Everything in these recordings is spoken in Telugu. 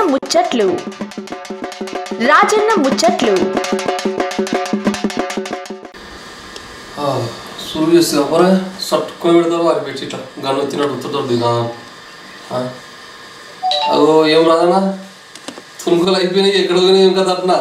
ముచ్చట్లు రాజన్న ముచ్చట్లు సులువు చేస్తే అమ్మరా సట్టుకొని పెడతారు వారి పెట్టి ఇట్లా గన్ను తిన్నట్టు ఉత్తుతారు దిగా అగో ఏం రాదన్నా తునుకులు అయిపోయినాయి ఎక్కడ పోయినాయి ఏం కదా అట్నా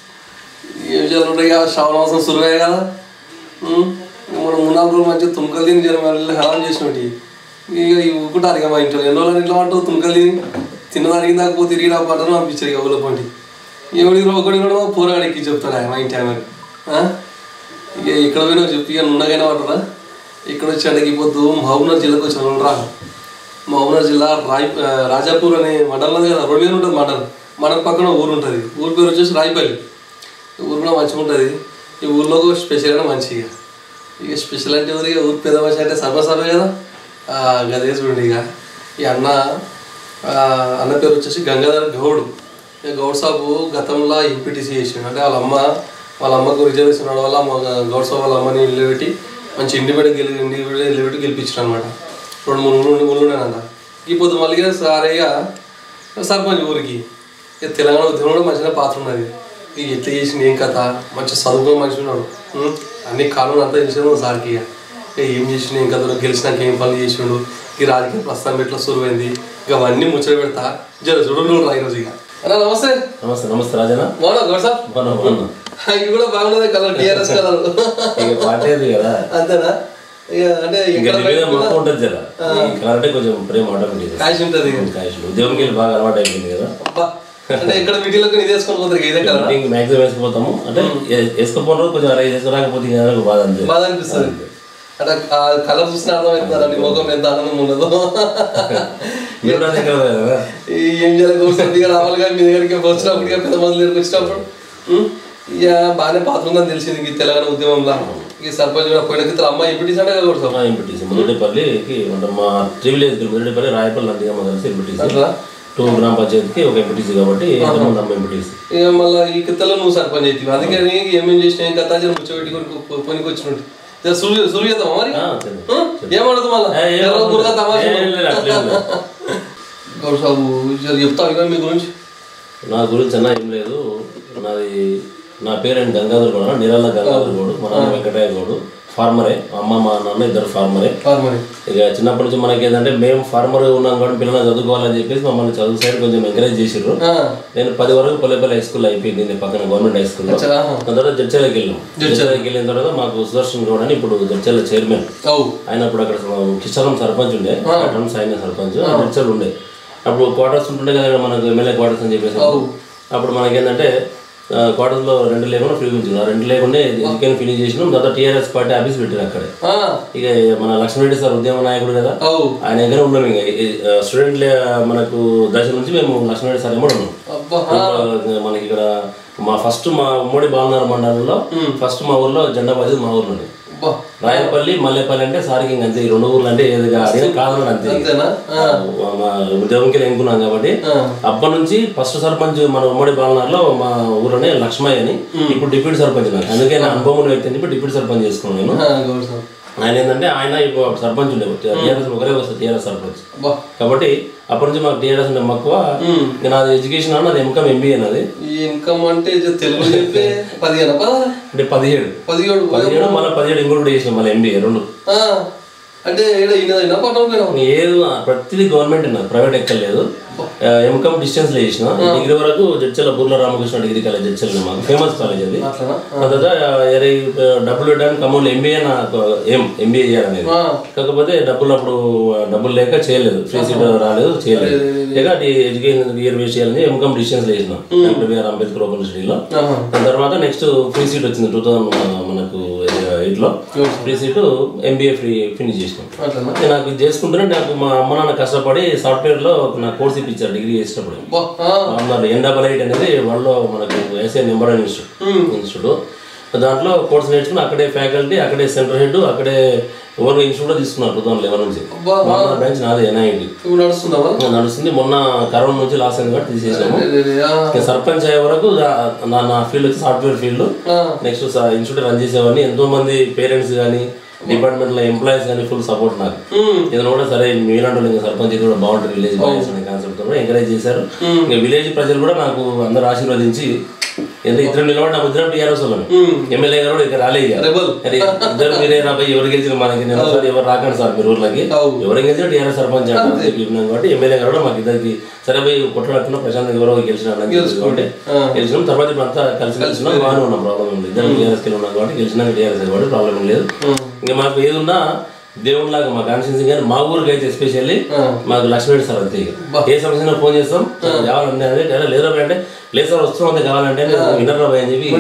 ఏం చేయాలంటే ఇక శ్రావణ మాసం సులువే కదా ఉం? మనం మూడు నాలుగు రోజులు మంచిగా తునుకలు తిని జర మళ్ళీ హరాం చేసినట్టు ఇక ఇవి ఊకుంటారు ఇక మా ఇంట్లో ఎన్నో రోజులు ఇంట్లో అంటావు తునుకలు తిని తిన్నదానికి దాకా పోతే తిరిగి నాకు పట్టణం పంపించారు ఇక ఊళ్ళో పంటి ఎవడి ఒకటి కూడా మా పూరగాడికి చెప్తాడు ఆయన మా ఇంటి ఆమెకి ఆ? ఇక ఇక్కడ పోయినా చెప్పి ఇక నున్నగైనా పడరా ఇక్కడ వచ్చి అడిగిపోద్దు మహబూబ్నగర్ జిల్లాకు వచ్చాను రా మహబూబ్నగర్ జిల్లా రాయ్ ఆ, రాజాపూర్ అనే మండలం ఉంది కదా రోడ్ మీద ఉంటుంది మండలం మండలం పక్కన ఊరు ఉంటుంది ఊరి పేరు వచ్చేసి రాయిపల్లి ఈ ఊరు కూడా మంచిగా ఉంటుంది ఈ ఊర్లో కూడా స్పెషల్గా మంచిగా ఇక స్పెషల్ అంటే ఎవరు ఇక ఊరు పెద్ద మనిషి అంటే సర్వసర్వే కదా ఆ, గదే చూడండి ఇక ఈ అన్న ఆ, అన్న పేరు వచ్చేసి గంగాధర్ గౌడ్ ఇక గౌడ్ సాబు గతంలో ఎంపీటీసీ చేసిండు అంటే వాళ్ళ అమ్మ వాళ్ళ అమ్మకు రిజర్వేషన్ ఉండడం వల్ల మా గౌడ్ సాబు వాళ్ళ అమ్మని నిలబెట్టి మంచి ఇండిపెండెంట్ గెలి ఇండిపెండెంట్ నిలబెట్టి గెలిపించారు అనమాట రెండు మూడు ఊళ్ళు ఊళ్ళు ఉన్నాయంట ఇప్పుడు మళ్ళీ సారయ్య సర్పంచ్ ఊరికి ఇక తెలంగాణ ఉద్యమంలో కూడా మంచిగా పాత్ర ఉన్నది ఇక ఎట్లా చేసింది ఏం కథ మంచి చదువుకుని మంచి ఉన్నాడు ఉం? అన్ని కాలం అంతా చేసాడు సార్కి ఇక ఇక ఏం చేసిండు ఏం కథ గెలిచినాక ఏం పనులు చేసిండు ఈ రాజకీయ ప్రస్తుతం ఎట్లా సురువైంది ఇక అవన్నీ ముచ్చట పెడతా జర చూడండి రా ఈరోజు ఇక అన్న నమస్తే నమస్తే నమస్తే రాజనా బాగున్నా గౌడ్ సార్ బాగున్నా బాగున్నా ఇది కూడా బాగున్నది కలర్ టీఆర్ఎస్ కలర్ ఇక పార్టీ అది కదా అంతేనా ఇక అంటే ఇంకా ఇక్కడ నీ మీద మొత్తం ఉంటుంది జర ఈ కలర్ అంటే కొంచెం ప్రేమ ఆటోమేటిక్ కాసి ఉంటుంది ఇక కాయలు ఉద్యోగంకి వెళ్ళి బాగా అలవాటు అయిపోయింది కదా అబ్బా అంటే ఇక్కడ మీటింగ్లోకి ఇది వేసుకొని పోతారు ఇక ఇదే కలర్ మీటింగ్ మ్యాక్సిమం వేసుకుపోతాము అంటే వేసుకుపోయిన రోజు కొంచెం అరే వేసుకురాకపోతే ఇంకా నాకు బాధ అంతే బాధ అనిపిస్తుంది అంటే ఆ కలర్ చూసిన అర్థమవుతుంది అండి ముఖం ఎంత ఆనందం ఉండదు మీరు కూడా దగ్గర కదా ఈ ఏం చేయాలి ఇక రావాలి కానీ మీ దగ్గరికి వచ్చినప్పుడు ఇక పెద్ద మంది దగ్గరికి వచ్చినప్పుడు ఉం? ఇక బాగానే పాత్ర ఉందని తెలిసింది ఈ తెలంగాణ ఉద్యమంలో ఈ సర్పంచ్ కూడా పోయిన కింద అమ్మాయి ఎంపీటీస్ అంటే కదా సార్ ఎంపీటీసీ ముదిరెడ్డిపల్లికి అంటే మా ట్రివిలేజ్ ముదిరెడ్డిపల్లి రాయపల్లి నందిగమ్మ కలిసి ఎంపీటీసీ అట్లా టూ గ్రామ పంచాయతీకి ఒక ఎంపీటీసీ కాబట్టి ఎంతమంది అమ్మ ఎంపీటీసీ ఇక మళ్ళీ ఈ కిత్తలో నువ్వు సర్పంచ్ అవుతావు అందుకే నీకు ఏమేం చేసినా ఏం కథ జర ముచ్చబెట్టుకొని పనికి వచ్చినట్టు ఇక సులు సులు చేద్దామా మరి ఉం? ఏమడదు మళ్ళీ ఎవరో గురుగా తమాషా గౌడ్ సాబు జర చెప్తావు ఇక మీ గురించి నా గురించి అన్న ఏం లేదు నాది నా పేరు గంగాధర్ గౌడ నిరాల గంగాధర్ గౌడు మా నాన్న వెంకటయ్య గౌడు ఫార్మరే మా అమ్మ మా నాన్న ఇద్దరు ఫార్మరే ఫార్మర్ ఇక చిన్నప్పటి నుంచి మనకి ఏంటంటే మేము ఫార్మర్ ఉన్నాం కాబట్టి పిల్లలు చదువుకోవాలని చెప్పేసి మమ్మల్ని చదువు సైడ్ కొంచెం ఎంకరేజ్ చేసిర్రు నేను పది వరకు పల్లెపల్లి హై స్కూల్ అయిపోయింది నేను పక్కన గవర్నమెంట్ హై స్కూల్లో దాని తర్వాత జడ్చర్లకి వెళ్ళాం జడ్చర్లకి వెళ్ళిన తర్వాత మాకు సుదర్శన్ గౌడ్ అని ఇప్పుడు జడ్చర్ల చైర్మన్ అవు ఆయన అప్పుడు అక్కడ కిషోరం సర్పంచ్ ఉండే టర్మ్స్ ఆయన సర్పంచ్ జడ్చర్లు ఉండే అప్పుడు క్వార్టర్స్ ఉంటుండే కదా మనకు ఎమ్మెల్యే క్వార్టర్స్ అని చెప్పేసి అప్పుడు మనకి ఏంటంటే క్వార్టర్స్ లో రెండు లేకుండా ఫ్రీ ఉంచారు ఆ రెండు లేకుండా ఎడ్యుకేషన్ ఫినిష్ చేసినాం తర్వాత టీఆర్ఎస్ పార్టీ ఆఫీస్ పెట్టారు అక్కడే ఇక మన లక్ష్మణరెడ్డి సార్ ఉద్యమ నాయకుడు కదా అవు ఆయన దగ్గర ఉన్నాం ఇంకా స్టూడెంట్ మనకు దశ నుంచి మేము లక్ష్మణరెడ్డి సార్ ఏమో ఉన్నాం అబ్బా ఇంకా మనకి ఇక్కడ మా ఫస్ట్ మా ఉమ్మడి బాలనగర్ మండలంలో ఫస్ట్ మా ఊర్లో జెండా బాధ్యత మా ఊర్లోనే అబ్బా రాయపల్లి మల్లెపల్లి అంటే సారికి ఇంక అంతే ఈ రెండు ఊర్లు అంటే ఏది అడిగిన కాదు అంతే అంతేనా మా ఉద్యోగంకి ఎన్నుకున్నాం కాబట్టి అప్పటి నుంచి ఫస్ట్ సర్పంచ్ మన ఉమ్మడి బాలనగర్లో మా ఊర్లోనే లక్ష్మయ్య అని ఇప్పుడు డిప్యూటీ సర్పంచ్ నాకు అందుకే నా అనుభవం ఉన్న వ్యక్తి అని చెప్పి డిప్యూటీ సర్పంచ్ చేసుకున్నాను నేను ఆ, గౌడ్ సాబ్ ఆయన ఏంటంటే ఆయన ఇప్పుడు సర్పంచ్ ఉండే టీఆర్ఎస్ ఒకరే వస్తుంది టీఆర్ఎస్ సర్పంచ్ అబ్బా కాబట్టి అప్పటి నుంచి మాకు టీఆర్ఎస్ ఉండే మక్కువ ఇక నాది ఎడ్యుకేషన్ నాది ఎంకమ్ ఎంబీఏ నాది ఈ ఇన్కమ్ అంటే ఇది తెలుగు చెప్పే పదిహేను పద అంటే పదిహేడు పదిహేడు పదిహేడు మళ్ళీ పదిహేడు ఇంకోటి కూడా చేసినాం మళ్ళీ ఎంబీఏ రెండు ఆ, అంటే ఈడ ఈయన పట్టణం పోయినాం ఏది ప్రతిదీ గవర్నమెంట్ ఉన్నది ప్రైవేట్ ఎక్కలేదు ఎంకమ్ డిస్టెన్స్ లో చేసిన డిగ్రీ వరకు జడ్చల బుర్ల రామకృష్ణ డిగ్రీ కాలేజ్ జడ్చల్ మాకు ఫేమస్ కాలేజ్ అది అట్లనా ఆ తర్వాత ఎరై డబ్బులు పెట్టడానికి ఖమ్మంలో ఎంబీఏ నాకు ఏం ఎంబీఏ చేయాలనేది ఆ, కాకపోతే డబ్బులు అప్పుడు డబ్బులు లేక చేయలేదు ఫ్రీ సీట్ రాలేదు చేయలేదు ఇక అది ఎడ్యుకేషన్ ఇయర్ వేస్ట్ చేయాలని ఎంకమ్ డిస్టెన్స్ లో చేసిన డాక్టర్ బిఆర్ అంబేద్కర్ ఓపెన్ యూనివర్సిటీలో ఆహా. దాని తర్వాత నెక్స్ట్ ఫ్రీ సీట్ వచ్చింది టూ థౌసండ్ మనకు ఎయిట్ లో free seat MBA free finish చేసినాం అట్లనా నేను నాకు ఇది చేసుకుంటూనే నాకు మా అమ్మ నాన్న కష్టపడి సాఫ్ట్వేర్ లో నా కోర్స్ ఇప్పించారు డిగ్రీ చేసేటప్పుడు అబ్బా ఆ, అన్నారు ఎన్ డబల్ ఎయిట్ అనేది వాళ్ళలో మనకు SA number one institute institute దాంట్లో కోర్స్ నేర్చుకుని అక్కడే ఫ్యాకల్టీ అక్కడే సెంటర్ హెడ్ అక్కడే ఓవర్ ఇన్స్టిట్యూట్ తీసుకున్నారు టూ థౌసండ్ లెవెన్ నుంచి అబ్బా మా బ్రాంచ్ నాది ఎన్ఐటి ఇప్పుడు నడుస్తుందా మరి? నడుస్తుంది మొన్న కరోనా నుంచి లాస్ అయింది కాబట్టి తీసేసాము లే, లే, లే, ఆ, ఇక సర్పంచ్ అయ్యే వరకు దా- నా నా ఫీల్డ్ వచ్చి సాఫ్ట్వేర్ ఫీల్డ్ ఆ, నెక్స్ట్ ఇన్స్టిట్యూట్ రన్ చేసేవాడిని ఎంతో మంది పేరెంట్స్ కానీ డిపార్ట్మెంట్ లో ఎంప్లాయీస్ కానీ ఫుల్ సపోర్ట్ నాకు ఏదైనా కూడా సరే మీలాంటి వాళ్ళు ఇంకా సర్పంచ్ ఇది కూడా బాగుంటుంది విలేజ్ బాయ్స్ అనే కాన్సెప్ట్ తో ఎంకరేజ్ చేశారు ఇంకా విలేజ్ ప్రజలు కూడా నాకు అందరూ ఆశీర్వదించి ఎంత ఇద్దరు నిలబడి నాకు ఇద్దరు టీఆర్ఎస్ వాళ్ళని ఎమ్మెల్యే గారు కూడా ఇక్కడ రాలే ఇక. Rebel. అరే ఇద్దరు మీరే రాబోయ్ ఎవరు గెలిచిన మనకి నేను సార్ ఎవరు రాకండి సార్ మీరు ఊర్లకి అవును. ఎవరు గెలిచిన టీఆర్ఎస్ సర్పంచ్ అంటే చెప్పినాం కాబట్టి ఎమ్మెల్యే గారు కూడా మాకు ఇద్దరికి సరే పోయి కొట్టడట్టున ప్రశాంత్ ఎవరో గెలిచిన కాబట్టి గెలిచినాం తర్వాత ఇప్పుడు అంతా కలిసి కలిసినాం బాగానే ఉన్నాం ప్రాబ్లం ఉంది ఇద్దరు టీఆర్ఎస్ కి ఉన్నాం కాబట్టి గెలిచినాక టీఆర్ఎస్ కాబట్టి ప్రాబ్లం ఏం లేదు ఇంకా మాకు ఏది ఉన్నా దేవుడిలాగా మా కాన్స్టిట్యూన్సీ కానీ మా ఊరికి అయితే ఎస్పెషల్లీ మాకు లక్ష్మీ సార్ అంతే ఇక. ఏ సమస్య ఫోన్ చేస్తాం కావాలంటే అదే లేదా లేదా అంటే లేదు సార్ వస్తున్నాం అంతే కావాలంటే వినర్ రాబాయ్ అని చెప్పి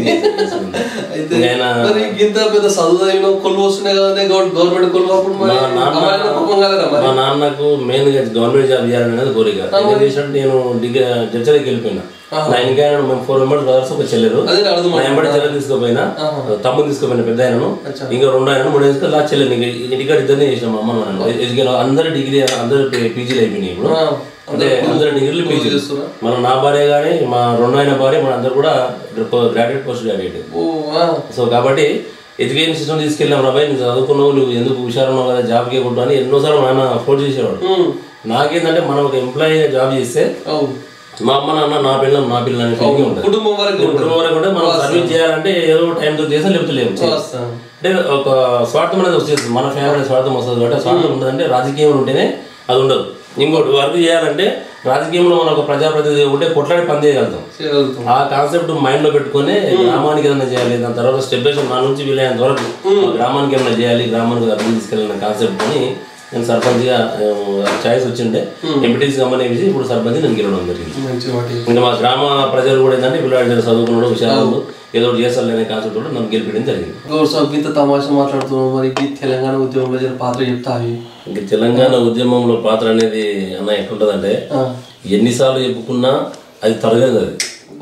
అయితే ఇంకా ఆయన మరి ఇంత పెద్ద చదువు అయిన కొలు వస్తున్నాయి కదండి గవర్నమెంట్ కొలు అప్పుడు మరి మా నాన్న- అమ్మాయిల కుటుంబం కాలేదా మరి మా నాన్నకు మెయిన్ గా గవర్నమెంట్ జాబ్ చేయాలనేది కోరిక ఏం చేసినట్టు నేను డిగ్రీ జడ్చలకి వెళ్ళిపోయినా నా ఇంకా మేము ఫోర్ మెంబర్స్ బ్రదర్స్ ఒక చెల్లెరు అదే అర్థం నా ఎంబడి చెల్లెలు తీసుకోపోయినా తమ్ముడు తీసుకోపోయినా పెద్ద ఆయనను ఇంకా రెండు ఆయన మూడు ఆయన లాస్ట్ చెల్లెలు నీకు ఇంటికాడ ఇద్దరిని చేసిన మా అమ్మ నాన్న ఎడ్యుకేషన్ అందరు డిగ్రీ అందరు పీజీలు అయిపోయినాయి ఇప్పుడు అంటే అందరు డిగ్రీలు పీజీ చేస్తున్నా మన నా భార్య కానీ మా రెండు ఆయన భార్య మన అందరు కూడా గ్రాడ్యుయేట్ పోస్ట్ గ్రాడ్యుయేట్ ఓ ఆ. సో కాబట్టి ఎడ్యుకేషన్ సిస్టమ్ తీసుకెళ్ళాం రాబాయ్ నువ్వు చదువుకున్నావు నువ్వు ఎందుకు హుషారున్నావు కదా జాబ్కి కొట్టు అని ఎన్నోసార్లు మా నాన్న ఫోర్స్ చేసేవాడు ఉమ్. నాకేంటంటే మనం ఒక ఎంప్లాయీగా జాబ్ చేస్తే అవును మా అమ్మ నాన్న నా పిల్లలు నా పిల్లలు అనే ఫీలింగ్ ఉంటుంది కుటుంబం వరకు కుటుంబం వరకు కూడా మనం సర్వీస్ చేయాలంటే ఏదో టైం తో చేసాం లేకపోతే లేవు వస్తాను అంటే ఒక స్వార్థం అనేది వచ్చేస్తుంది మన ఫ్యామిలీ స్వార్థం వస్తుంది కాబట్టి ఆ స్వార్థం ఉండదంటే రాజకీయం ఉంటేనే అది ఉండదు ఇంకోటి వర్క్ చేయాలంటే రాజకీయంలో మనం ఒక ప్రజాప్రతినిధి ఉంటే కొట్లాడి పని చేయగలుగుతాం చేయగలుగుతాం ఆ కాన్సెప్ట్ మైండ్ లో పెట్టుకొని గ్రామానికి ఏదైనా చేయాలి దాని తర్వాత స్టెప్ బై స్టెప్ నా నుంచి వీలైనంత వరకు మా గ్రామానికి ఏమైనా చేయాలి గ్రామానికి అభివృద్ధి తీసుకెళ్ళిన కాన్సెప్ట్ ని నేను సర్పంచ్ గా చాయిస్ వచ్చిండే ఎంపీటీసీ గమనించి ఇప్పుడు సర్పంచ్ నేను గెలవడం జరిగింది మంచి వాటి ఇంకా మా గ్రామ ప్రజలు కూడా ఏంటంటే పిల్లలు చదువుకున్నాడు విషయాలు ఏదో ఒకటి చేస్తారు అనే కాన్సెప్ట్ కూడా నన్ను గెలిపించడం జరిగింది గౌరవ సభ ఇంత తమాషా మాట్లాడుతున్నాం మరి ఈ తెలంగాణ ఉద్యమంలో జరిగిన పాత్ర చెప్తావి ఇంకా తెలంగాణ ఉద్యమంలో పాత్ర అనేది అన్న ఎట్లుంటదంటే ఎన్నిసార్లు చెప్పుకున్నా అది తరగదు అది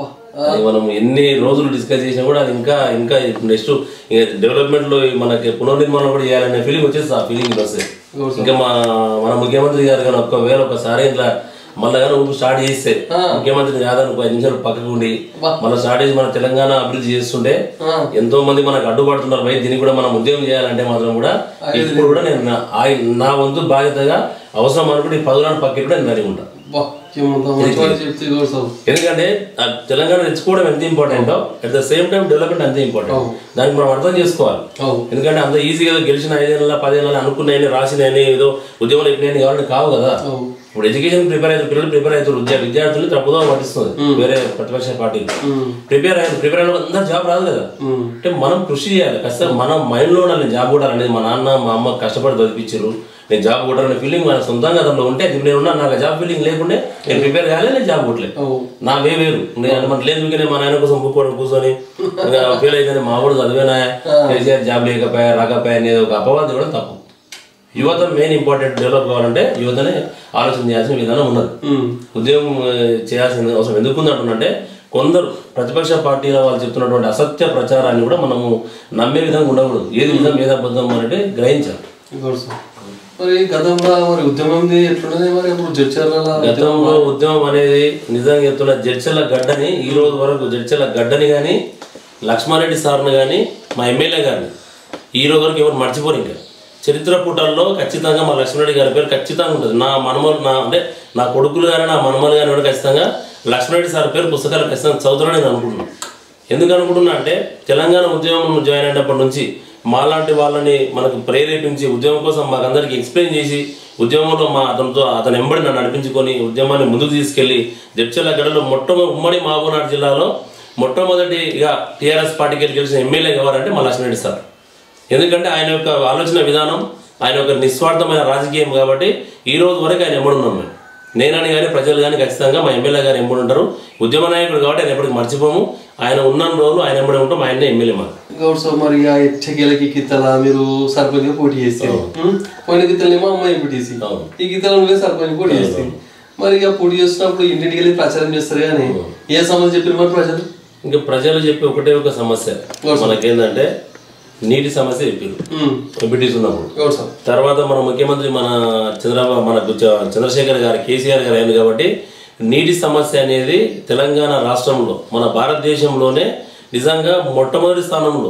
అది మనం ఎన్ని రోజులు డిస్కస్ చేసినా కూడా అది ఇంకా ఇంకా నెక్స్ట్ ఇంకా డెవలప్మెంట్ లో మనకి పునర్నిర్మాణం కూడా చేయాలనే ఫీలింగ్ వచ్చేసి ఆ ఫీలింగ్ వస్తే ఇంకా మా మన ముఖ్యమంత్రి గారు కానీ ఒక్కవేళ ఒకసారి ఇట్లా మళ్ళా కానీ ఊపు స్టార్ట్ చేస్తే ముఖ్యమంత్రి కాదని ఐదు నిమిషాలు పక్కకు ఉండి మళ్ళీ స్టార్ట్ చేసి మన తెలంగాణ అభివృద్ధి చేస్తుంటే ఎంతో మంది మనకు అడ్డుపడుతున్నారు భయ దీనికి కూడా మనం ఉద్యమం చేయాలంటే మాత్రం కూడా ఇప్పుడు కూడా నేను నా- ఆయ- నా వంతు బాధ్యతగా అవసరం అనుకుంటే ఈ పదులను పక్కకి కూడా నేను రెడీ ఉంటాను బా ఏముందా మంచి వాటి చెప్తే గౌరవ సభ ఎందుకంటే ఆ తెలంగాణ తెచ్చుకోవడం ఎంత important at the same time development అంతే ఇంపార్టెంట్ దానికి మనం అర్థం చేసుకోవాలి అవును ఎందుకంటే అంత ఈజీగా ఏదో గెలిచిన ఐదేళ్ళ పదేళ్ళ అనుకున్నాయని రాసినాయని ఏదో ఉద్యోగంలో ఎక్కినాయని కావాలని కావు కదా అవును ఇప్పుడు ఎడ్యుకేషన్ ప్రిపేర్ అవుతారు పిల్లలు ప్రిపేర్ అవుతారు విద్యా విద్యార్థులు తప్పుదో పట్టిస్తుంది వేరే ప్రతిపక్ష పార్టీ ప్రిపేర్ అయ్యారు ప్రిపేర్ అయిన అందరూ జాబ్ రాదు కదా అంటే మనం కృషి చేయాలి ఖచ్చితంగా మనం మైండ్ లో ఉండాలి జాబ్ కూడా అనేది మా నాన్న మా అమ్మ కష్టపడి చదివించారు నేను జాబ్ కొట్టాలనే ఫీలింగ్ మన సొంతంగా దాంట్లో ఉంటే ఇప్పుడు నేను ఉన్నా నాకు జాబ్ ఫీలింగ్ లేకుంటే నేను ప్రిపేర్ కాలే నేను జాబ్ కొట్టలేదు అవును నా వే వేరు నేను మన లేదు ఊరికే మా నాయన కోసం కూర్చోని కూర్చొని ఫీల్ అయితే మా కూడా చదివేనా కేసీఆర్ జాబ్ లేకపోయా రాకపోయా అనేది ఒక అపవాదం కూడా తప్పు యువత మెయిన్ ఇంపార్టెంట్ డెవలప్ కావాలంటే యువతనే ఆలోచన చేయాల్సిన విధానం ఉన్నది ఉద్యోగం ఆ, చేయాల్సిన అవసరం ఎందుకు ఉంది అంటున్నంటే కొందరు ప్రతిపక్ష పార్టీల వాళ్ళు చెప్తున్నటువంటి అసత్య ప్రచారాన్ని కూడా మనము నమ్మే విధంగా ఉండకూడదు ఏది నిజం ఏది అబద్ధం అంటే గ్రహించాలి గౌరవ సభ మరి గతంలో మరి ఉద్యమం ఎట్లున్నది మరి అప్పుడు జడ్చర్ల గతంలో ఉద్యమం అనేది నిజంగా చెప్తున్న జడ్చల గడ్డని ఈ రోజు వరకు జడ్చల గడ్డని కానీ లక్ష్మారెడ్డి సార్ని కానీ మా ఎమ్మెల్యే గారిని ఈ రోజు వరకు ఎవరు మర్చిపోరు ఇంకా చరిత్ర పుటల్లో ఖచ్చితంగా మా లక్ష్మణరెడ్డి గారి పేరు ఖచ్చితంగా ఉంటుంది నా మనమలు నా అంటే నా కొడుకులు కానీ నా మనమలు కానీ కూడా ఖచ్చితంగా లక్ష్మణరెడ్డి సార్ పేరు పుస్తకాలు ఖచ్చితంగా చదువుతారని నేను అనుకుంటున్నాను ఎందుకు అనుకుంటున్నా అంటే తెలంగాణ ఉద్యమం జాయిన్ అయినప్పటి నుంచి మాలాంటి వాళ్ళని మనకు ప్రేరేపించి ఉద్యమం కోసం మాకందరికి ఎక్స్ప్లెయిన్ చేసి ఉద్యమంలో మా అతనితో అతను ఎంబడి నన్ను నడిపించుకొని ఉద్యమాన్ని ముందుకు తీసుకెళ్లి జడ్చల గడలో మొట్టమొదటి ఉమ్మడి మహబూబ్నగర్ జిల్లాలో మొట్టమొదటిగా టీఆర్ఎస్ పార్టీకి గెలిచిన ఎమ్మెల్యే ఎవరంటే మా లక్ష్మణరెడ్డి సార్ ఎందుకంటే ఆయన యొక్క ఆలోచన విధానం ఆయన యొక్క నిస్వార్థమైన రాజకీయం కాబట్టి ఈ రోజు వరకు ఆయన ఎంబడి ఉన్నాం మేము నేనని కానీ ప్రజలు కానీ ఖచ్చితంగా మా ఎమ్మెల్యే గారు ఎంబడి ఉంటారు ఉద్యమ నాయకుడు కాబట్టి ఆయన ఎప్పటికీ మర్చిపోము ఆయన ఉన్న రోజులు ఆయన ఎంబడి ఉంటాం ఆయనే ఎమ్మెల్యే మాకు గౌడ్ సో మరి ఆ ఎచ్చగేలకి గిత్తల మీరు సర్పంచ్ గా పోటీ చేస్తారు ఉం? పోయిన గిత్తలేమో అమ్మాయి ఎంపీటీసీ అవును. ఈ గిత్తల నువ్వే సర్పంచ్ పోటీ చేస్తాయి మరి ఇక పోటీ చేస్తున్నప్పుడు ఇంటింటికి వెళ్ళి ప్రచారం చేస్తారు కానీ ఏ సమస్య చెప్పారు మరి ప్రజలు ఇంకా ప్రజలు చెప్పే ఒకటే ఒక సమస్య మనకేందంటే నీటి సమస్య చెప్పారు ఉం. ఎంపీటీస్ ఉన్నప్పుడు గౌడ్ సార్ తర్వాత మన ముఖ్యమంత్రి మన చంద్రబాబు మన చ- చంద్రశేఖర్ గారు కేసీఆర్ గారు అయింది కాబట్టి నీటి సమస్య అనేది తెలంగాణ రాష్ట్రంలో మన భారతదేశంలోనే నిజంగా మొట్టమొదటి స్థానంలో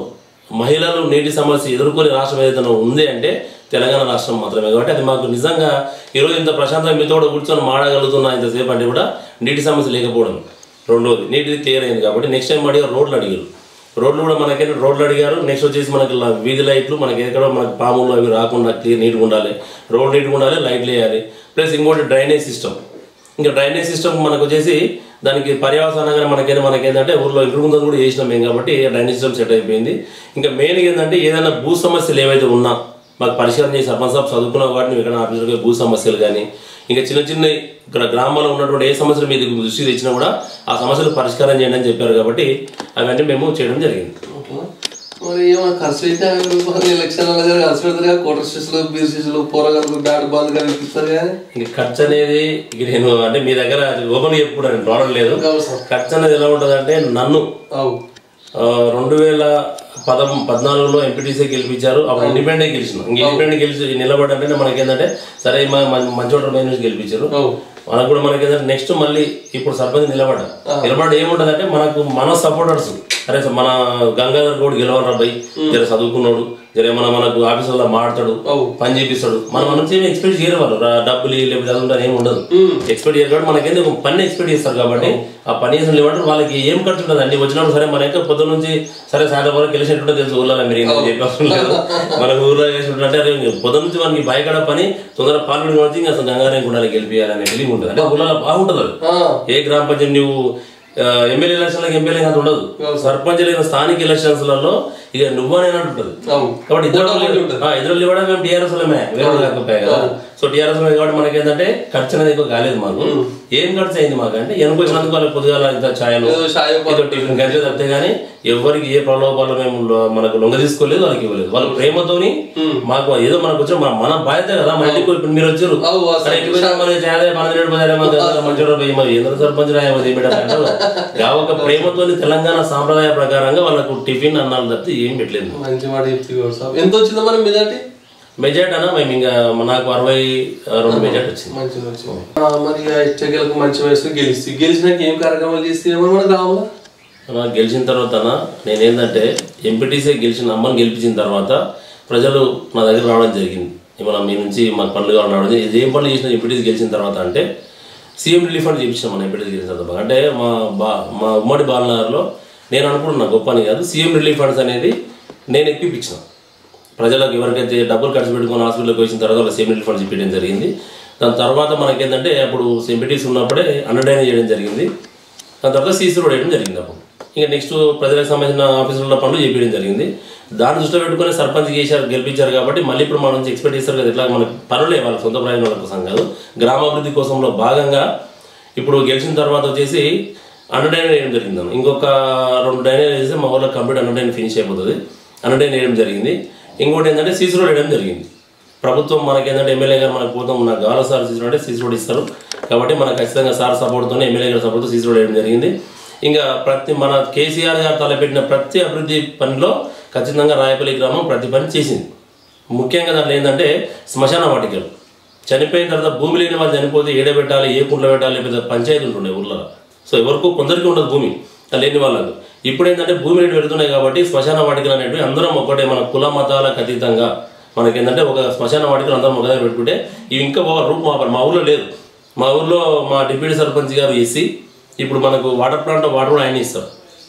మహిళలు నీటి సమస్య ఎదుర్కొనే రాష్ట్రం ఏదైతే ఉంది అంటే తెలంగాణ రాష్ట్రం మాత్రమే కాబట్టి అది మాకు నిజంగా ఈరోజు ఇంత ప్రశాంతంగా మీతో కూడా కూర్చొని మాడగలుగుతున్నా ఇంతసేపు అంటే కూడా నీటి సమస్య లేకపోవడం రెండోది నీటిది క్లియర్ అయింది కాబట్టి నెక్స్ట్ టైం అడిగారు రోడ్లు అడిగారు రోడ్లు కూడా మనకైతే రోడ్లు అడిగారు నెక్స్ట్ వచ్చేసి మనకి ల- వీధి లైట్లు మనకి ఎక్కడ మనకి పాములు అవి రాకుండా క్లియర్ నీట్గా ఉండాలి రోడ్ నీట్గా ఉండాలి లైట్లు వేయాలి ప్లస్ ఇంకోటి డ్రైనేజ్ సిస్టమ్ ఇంకా డ్రైనేజ్ సిస్టమ్ మనకు వచ్చేసి దానికి పర్యవసానంగా మనకైనా మనకేంటంటే ఊర్లో ఇంప్రూవ్మెంట్ కూడా చేసినాం మేము కాబట్టి డ్రైనేజ్ సిస్టమ్ సెట్ అయిపోయింది ఇంకా మెయిన్గా ఏంటంటే ఏదైనా భూ సమస్యలు ఏవైతే ఉన్నా మాకు పరిష్కారం చేసి సర్పంచ్ సాబ్ చదువుకున్న వాటిని ఇక్కడ ఆఫీసులుగా భూ సమస్యలు కానీ ఇంకా చిన్న చిన్న ఇక్కడ గ్రామాల్లో ఉన్నటువంటి ఏ సమస్యలు మీద దృష్టి తెచ్చినా కూడా ఆ సమస్యలు పరిష్కారం చేయండి అని చెప్పారు కాబట్టి అవన్నీ మేము చేయడం జరిగింది ఓకేనా? మరి ఏమైనా ఖర్చు అయితే యాభై రూపాయలు ఎలక్షన్ల దగ్గర ఖర్చు పెడతారు కదా కోటర్ స్టేషన్లు బీర్ స్టేషన్లు పోరగాళ్ళు బ్యాట్ బాల్ కానీ ఇస్తారు కానీ ఇంక ఖర్చు అనేది ఇక నేను అంటే మీ దగ్గర ఓపెన్ చెప్పుకోవడానికి రావడం లేదు అవసరం ఖర్చు అనేది ఎలా ఉంటుంది అంటే నన్ను అవు ఆ, రెండు వేల పదం పద్నాలుగులో ఎంపీటీసీ గెలిపించారు అప్పుడు ఇండిపెండెంట్ గెలిచిన ఇంక ఇండిపెండెంట్ గెలిచి నిలబడంటే మనకి ఏంటంటే సరే మా మంచోట పై నుంచి గెలిపించారు అవు మనకు కూడా మనకి ఏంటంటే నెక్స్ట్ మళ్ళీ ఇప్పుడు సర్పంచ్ నిలబడ్డా నిలబడి ఏముంటది అంటే మనకు మన సపోర్టర్స్ అరే మన గంగాధర్ గౌడ్ గెలవరా బై జర చదువుకున్నాడు జర మన మనకు ఆఫీసులో మాడతాడు అవు. పని చేపిస్తాడు మనం మన నుంచి ఎక్స్పెక్ట్ చేయరు వాళ్ళు రా- డబ్బులు ఇయ్యి, లేకపోతే చదువుతారు ఏమి ఉండదు ఎక్స్పెక్ట్ చేయరు కాబట్టి మనకేంది ఒక పని ఎక్స్పెక్ట్ చేస్తారు కాబట్టి ఆ పని చేసిన లేవంటే వాళ్ళకి ఏం ఖర్చు ఉంటుంది అన్ని వచ్చినప్పుడు సరే మన యొక్క పొద్దున్న నుంచి సరే సాయంత్రం వరకు గెలిచినట్టు తెలుసు ఊర్లో మీరు ఏం చెప్పవసరం లేదు మన ఊర్లో చేసినట్టు అంటే అరే పొద్దున్న నుంచి మనకి బయకడ పని తొందరగా పాల్గొని వచ్చి ఇంకా అసలు గంగారాయణ కూడా గెలిపియాలనే ఫీలింగ్ ఉంటుంది అంటే ఊళ్ళో బాగుంటుంది అది ఆ, ఏ గ్రామ పంచాయతీ నువ్వు ఎమ్మెల్యే ఎలక్షన్లకు ఎమ్మెల్యే అంత ఉండదు సర్పంచ్ లేని స్థానిక ఎలక్షన్స్లలో ఇక నువ్వనే ఉంటుంది అవు కాబట్టి ఇద్దరు ఇద్దరు కూడా మేము టీఆర్ఎస్ వాళ్ళమే వేరే కాకపోయాయి కదా సో టీఆర్ఎస్ కాబట్టి మనకి ఏంటంటే ఖర్చు అనేది ఎక్కువ కాలేదు మాకు ఏం ఖర్చు అయింది మాకు అంటే వెనక వచ్చినందుకు వాళ్ళకి పొద్దుగాల ఇంత ఛాయలు ఏదో షాయి ఏదో టిఫిన్ ఖర్చు తప్పితే కానీ ఎవరికి ఏ ప్రలోభాలు మేము లో- మనకు లొంగ తీసుకోలేదు వాళ్ళకి ఇవ్వలేదు వాళ్ళ ప్రేమతోని మాకు ఏదో మనకు వచ్చిన మన మన బాధ్యత కదా మన ఇంటికి ఇప్పుడు మీరు వచ్చారు అవు, వాస్తవం. అరే ఇంటికి పోయినా మరి చేదే పన్నెండు పది మంది మంచిగా పోయి మరి ఎందుకు సర్పంచ్ రాయ మరి ఏమిటా అంటారు ఆ ఒక ప్రేమతోని తెలంగాణ సాంప్రదాయ ప్రకారంగా వాళ్ళకు టిఫిన్ అన్నాలు తప్పితే ఏం పెట్టలేదు మంచి మాట చెప్తే సార్ ఎంత వచ్చిందా మనం మెజార్టీ మెజార్ట్ అన్న మేము ఇంకా నాకు అరవై రెండు మెజార్ట్ వచ్చింది మంచిగా వచ్చింది ఆ, మరి ఆ ఇష్టకెళ్ళకు మంచి వయసు గెలిచి గెలిచినాక ఏం కార్యక్రమాలు చేస్తే మన గ్రామంలో అన్న, గెలిచిన తర్వాత అన్న నేనేంటంటే ఎంపీటీసీ గెలిచిన అమ్మని గెలిపించిన తర్వాత ప్రజలు నా దగ్గర రావడం జరిగింది ఇవాళ మీ నుంచి మాకు పనులు కావాలి రావడం జరిగింది. ఇది ఏం పనులు చేసిన ఎంపీటీసీ గెలిచిన తర్వాత అంటే సీఎం రిలీఫ్ ఫండ్ చేయించాం మన ఎంపీటీసీ గెలిచిన తర్వాత అంటే మా బా మా ఉమ్మడి బాలనగర్లో నేను అనుకుంటున్నా గొప్ప అని కాదు సీఎం రిలీఫ్ ఫండ్స్ అనేది నేను ఎక్కిపించిన ప్రజలకు ఎవరికైతే డబ్బులు ఖర్చు పెట్టుకొని హాస్పిటల్కి వచ్చిన తర్వాత వాళ్ళ సీఎం రిలీఫ్ ఫండ్స్ ఇప్పించడం జరిగింది దాని తర్వాత మనకేంటంటే అప్పుడు ఎంపీటీసీ ఉన్నప్పుడే అండర్డైన్ చేయడం జరిగింది దాని తర్వాత సీసీ రోడ్ వేయడం జరిగింది అప్పుడు ఇంకా నెక్స్ట్ ప్రజలకు సంబంధించిన ఆఫీసుల పనులు చేపించడం జరిగింది దాన్ని దృష్టిలో పెట్టుకుని సర్పంచ్ చేశారు గెలిపించారు కాబట్టి మళ్ళీ ఇప్పుడు మన నుంచి ఎక్స్పెక్ట్ చేస్తారు కదా ఇట్లా మనకి పనులే వాళ్ళ సొంత ప్రయోజనాల కోసం కాదు గ్రామాభివృద్ధి కోసంలో భాగంగా ఇప్పుడు గెలిచిన తర్వాత వచ్చేసి అండర్డైన్ వేయడం జరిగింది అన్న. ఇంకొక రెండు డైన్ వేస్తే మా ఊళ్ళో కంప్లీట్ అండర్డైన్ ఫినిష్ అయిపోతుంది అండర్డైన్ వేయడం జరిగింది ఇంకోటి ఏంటంటే సీసీ రోడ్ వేయడం జరిగింది ప్రభుత్వం మనకి ఏంటంటే ఎమ్మెల్యే గారు మనకు పోతాం నాకు కావాలి సార్ సీసీ రోడ్ అంటే సీసీ రోడ్ ఇస్తారు కాబట్టి మనకు ఖచ్చితంగా సార్ సపోర్ట్తోనే ఎమ్మెల్యే గారి సపోర్ట్తో సీసీ రోడ్ వేయడం జరిగింది ఇంకా ప్రతి మన కేసీఆర్ గారు తలపెట్టిన ప్రతి అభివృద్ధి పనిలో ఖచ్చితంగా రాయపల్లి గ్రామం ప్రతి పని చేసింది ముఖ్యంగా దాంట్లో ఏంటంటే శ్మశాన వాటికలు చనిపోయిన తర్వాత భూమి లేని వాళ్ళు చనిపోతే ఏడ పెట్టాలి ఏ కుంట్లో పెట్టాలి లేకపోతే పంచాయతీ ఉంటుండే ఊర్లో సో ఎవరికో కొందరికి ఉండదు భూమి లేని వాళ్ళకు ఇప్పుడు ఏంటంటే భూమి రేటు పెడుతున్నాయి కాబట్టి శ్మశాన వాటికలు అనేవి అందరం ఒకటే మన కుల మతాలకు అతీతంగా మనకి ఏంటంటే ఒక శ్మశాన వాటికలు అందరం ఒక దగ్గర పెట్టుకుంటే ఇవి ఇంకా ఒక రూప్ మా మా ఊర్లో లేదు మా ఊర్లో మా డిప్యూటీ సర్పంచ్ గారు ఎస్సీ ఇప్పుడు మనకు వాటర్ ప్లాంట్ వాటర్ కూడా ఆయన ఇస్తారు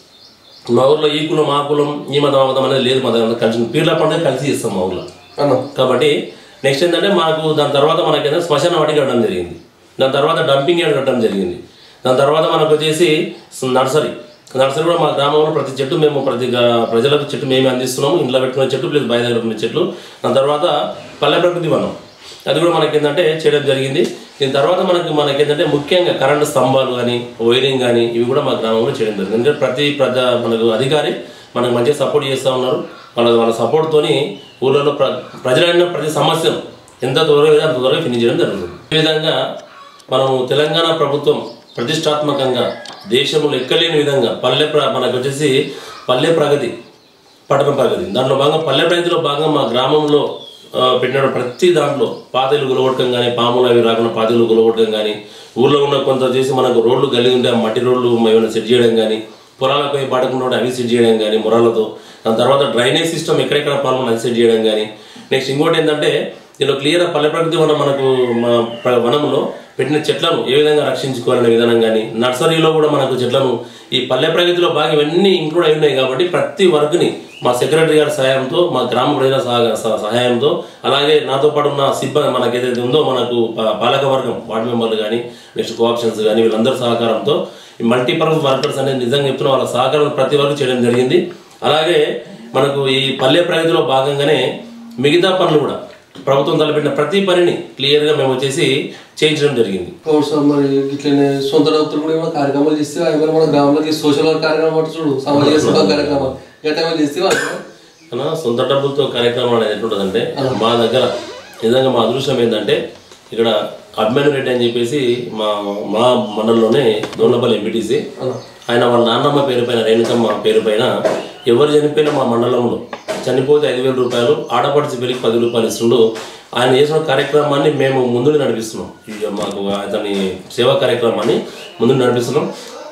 మా ఊర్లో ఈ కులం ఆ కులం ఈ మతం ఆ మతం అనేది లేదు మా దగ్గర కలిసి పీర్ల పండుగ కలిసి ఇస్తాం మా ఊర్లో అన్న కాబట్టి నెక్స్ట్ ఏంటంటే మనకు దాని తర్వాత మనకి ఏంటంటే శ్మశాన వాటికి కట్టడం జరిగింది దాని తర్వాత డంపింగ్ యార్డ్ కట్టడం జరిగింది దాని తర్వాత మనకు వచ్చేసి నర్సరీ నర్సరీ కూడా మా గ్రామంలో ప్రతి చెట్టు మేము ప్రతి గా- ప్రజలకు చెట్టు మేము అందిస్తున్నాము ఇంట్లో పెట్టుకునే చెట్టు ప్లస్ బయట దగ్గర పెట్టుకునే చెట్లు దాని తర్వాత పల్లె ప్రకృతి వనం అది కూడా మనకి ఏంటంటే చేయడం జరిగింది దీని తర్వాత మనకి మనకి ఏంటంటే ముఖ్యంగా కరెంటు స్తంభాలు కానీ వైరింగ్ కానీ ఇవి కూడా మా గ్రామంలో చేయడం జరిగింది ఎందుకంటే ప్రతి ప్రజా మనకు అధికారి మనకు మంచిగా సపోర్ట్ చేస్తూ ఉన్నారు వాళ్ళ వాళ్ళ సపోర్ట్తోని ఊళ్ళలో ప్ర ప్రజలైన ప్రతి సమస్యను ఎంత త్వరగా అంత త్వరగా ఫినిష్ చేయడం జరుగుతుంది ఈ విధంగా మనము తెలంగాణ ప్రభుత్వం ప్రతిష్టాత్మకంగా దేశంలో ఎక్కలేని విధంగా పల్లె ప్ర మనకు వచ్చేసి పల్లె ప్రగతి పట్టణ ప్రగతి దాంట్లో భాగంగా పల్లె ప్రగతిలో భాగంగా మా గ్రామంలో ఆ, పెట్టిన ప్రతి దాంట్లో పాతలు గులగొట్టడం కానీ పాములు అవి రాకుండా పాతలు గులగొట్టడం కానీ ఊళ్ళో ఉన్న కొంత చేసి మనకు రోడ్లు గలిగి ఉంటే ఆ మట్టి రోడ్లు ఏమైనా సెట్ చేయడం కానీ పొలాలకు పోయి పడకుండా ఉంటే అవి సెట్ చేయడం కానీ మొరాలతో దాని తర్వాత డ్రైనేజ్ సిస్టమ్ ఎక్కడెక్కడ ప్రాబ్లం అది సెట్ చేయడం కానీ నెక్స్ట్ ఇంకోటి ఏంటంటే దీనిలో క్లియర్ పల్లె ప్రకృతి వనం మనకు మన ప్ర- వనంలో పెట్టిన చెట్లను ఏ విధంగా రక్షించుకోవాలనే విధానం కానీ నర్సరీలో కూడా మనకు చెట్లను ఈ పల్లె ప్రగతిలో భాగం ఇవన్నీ ఇంక్లూడ్ అయి ఉన్నాయి కాబట్టి ప్రతి వర్క్ని మా సెక్రటరీ గారి సహాయంతో మా గ్రామ ప్రజల సహ- సహ- సహాయంతో అలాగే నాతో పాటు ఉన్న సిబ్బంది మనకి ఏదైతే ఉందో మనకు పా- పాలక వర్గం వార్డు మెంబర్లు కానీ నెక్స్ట్ కోఆప్షన్స్ కానీ వీళ్ళందరి సహకారంతో ఈ మల్టీపర్పస్ వర్కర్స్ అనేది నిజంగా చెప్తున్న వాళ్ళ సహకారం ప్రతి వరకు చేయడం జరిగింది అలాగే మనకు ఈ పల్లె ప్రగతిలో భాగంగానే మిగతా పనులు కూడా ప్రభుత్వం తలపెట్టిన ప్రతి పనిని క్లియర్గా మేము వచ్చేసి చేయించడం జరిగింది అవును సార్ మరి ఇట్లనే సొంత డబ్బులు కూడా ఏమైనా కార్యక్రమాలు చేస్తే అవి మరి మన గ్రామంలోకి సోషల్ వర్క్ కార్యక్రమం అంటే చూడు సామాజిక సేవా కార్యక్రమాలు గట్ట ఏమైనా చేస్తే అలా సొంత డబ్బులతో కార్యక్రమం అనేది ఎట్లుంటుందంటే మా దగ్గర నిజంగా మా అదృష్టం ఏంటంటే ఇక్కడ అభిమాన్ రెడ్డి అని చెప్పేసి మా మా మండలంలోనే దోళ్ళపల్లి ఎంపీటీసీ ఆయన వాళ్ళ నాన్నమ్మ పేరు పైన రేణుకమ్మ పేరు పైన ఎవరు చనిపోయినా మా మండలంలో చనిపోతే ఐదు వేల రూపాయలు ఆడపడిచి పెళ్లికి పది రూపాయలు ఇస్తుండు ఆయన చేసిన కార్యక్రమాన్ని మేము ముందుకు నడిపిస్తున్నాం ఇక మాకు అతని సేవా కార్యక్రమాన్ని ముందుకు నడిపిస్తున్నాం